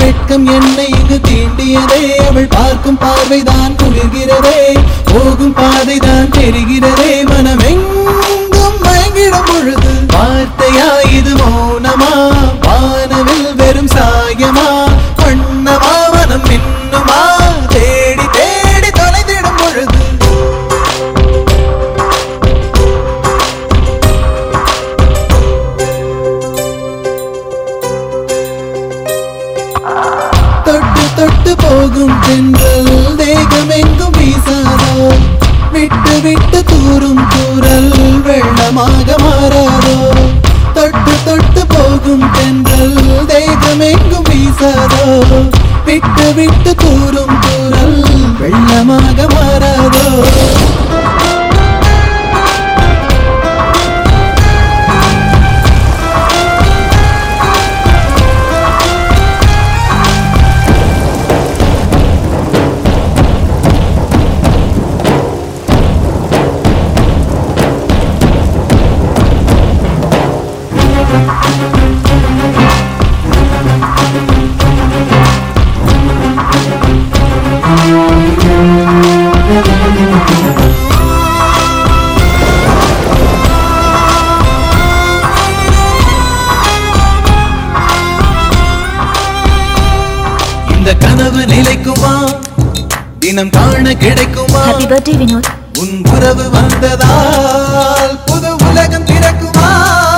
வெட்கம் என்னை இங்கு தீண்டியதே அவள் பார்க்கும் பார்வைதான் குளிர்கிறதே போகும் பாதைதான் தெரிகிறதே மனமெங்கும் மயங்கிடும் பொழுது வார்த்தையா இது மௌனமா வானவில் வெறும் சாயமா வண்ணமா மனம் மின்னுமா தேடி தேடி தொலைந்திடும் பொழுது தொட்டு தொட்டு போகும் தென்றல் தேகமெங்கும் வீசாதோ விட்டு விட்டு தூரும் தூரல் வெள்ளமாக மாறாதோ தொட்டு தொட்டு போகும் தென்றல் தேகமெங்கும் வீசாதோ விட்டு விட்டு தூரும் தூரல் வெள்ளமாக மாறாதோ இந்த கனவு நிலைக்குமா தினம் காண கிடைக்குமா ஹாப்பி பர்த்டே வினோத் உன் உறவு வந்ததால் புது உலகம் திறக்குமா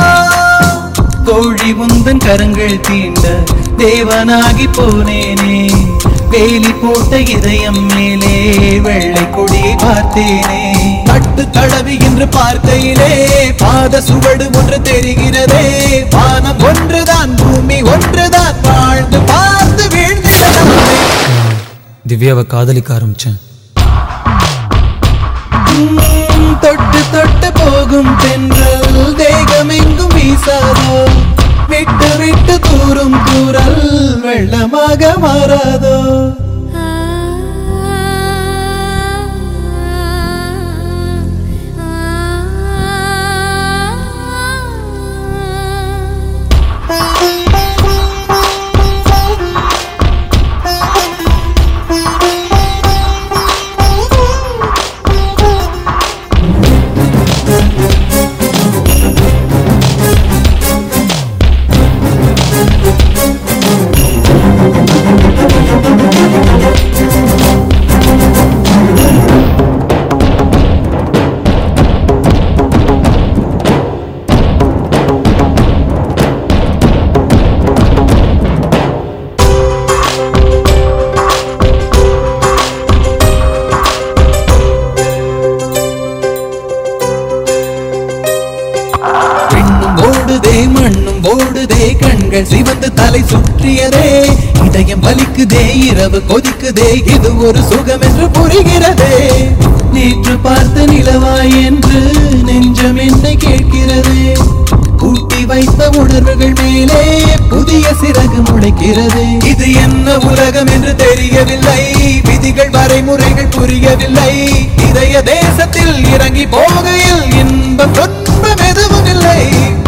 கோழி முந்தன் கரங்கள் தீண்ட தேவனாகி போனேனே வேலி போட்ட இதயம் மேலே வெள்ளை கொடியை பார்த்தேனே தட்டு தடவி என்று பார்க்கையிலே பாத சுவடு ஒன்று தெரிகிறதே வானம் ஒன்றுதான் பூமி ஒன்றுதான் வாழ்ந்து பார்த்து வீழ்ந்திடலாம் திவ்யாவை காதலிக்க ஆரம்பிச்சேன் உம், தொட்டு தொட்டு போகும் தென்றல் தேகமெங்கும் வீசாதோ விட்டு விட்டு தூரும் தூரல் வெள்ளமாக மாறாதோ பெண்ணும் ஓடுதே மண்ணும் ஓடுதே கண்கள் சிவந்து தலை சுற்றியதே இதயம் வலிக்குதே இரவு கொதிக்குதே இது ஒரு சுகம் என்று புரிகிறதே நேற்று பார்த்த நிலவாய் என்று நெஞ்சம் என்னை கேட்கிறதே கூட்டி வைத்த உணர்வுகள் மேலே புதிய சிறகு முளைக்கிறது இது என்ன உலகம் என்று தெரியவில்லை விதிகள் வரைமுறைகள் புரியவில்லை இதய தேசத்தில் இறங்கி போகையில் இன்பம் துன்பம் எதுவும் இல்லை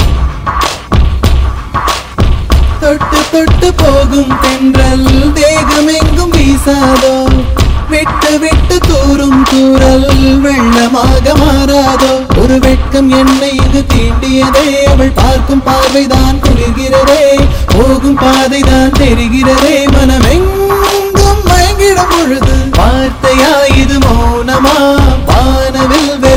தொட்டு தொட்டு போகும் தென்றல் தேகமெங்கும் வீசாதோ விட்டு விட்டு தூரும் தூரல் வெள்ளமாக மாறாதோ ஒரு வெட்கம் என்னை இது தீண்டியதே அவள் பார்க்கும் பார்வைதான் குளிர்கிறதே போகும் பாதைதான் தெரிகிறதே மனமெங்கும் மயங்கிடும் பொழுது வார்த்தையா இது மௌனமா வானவில்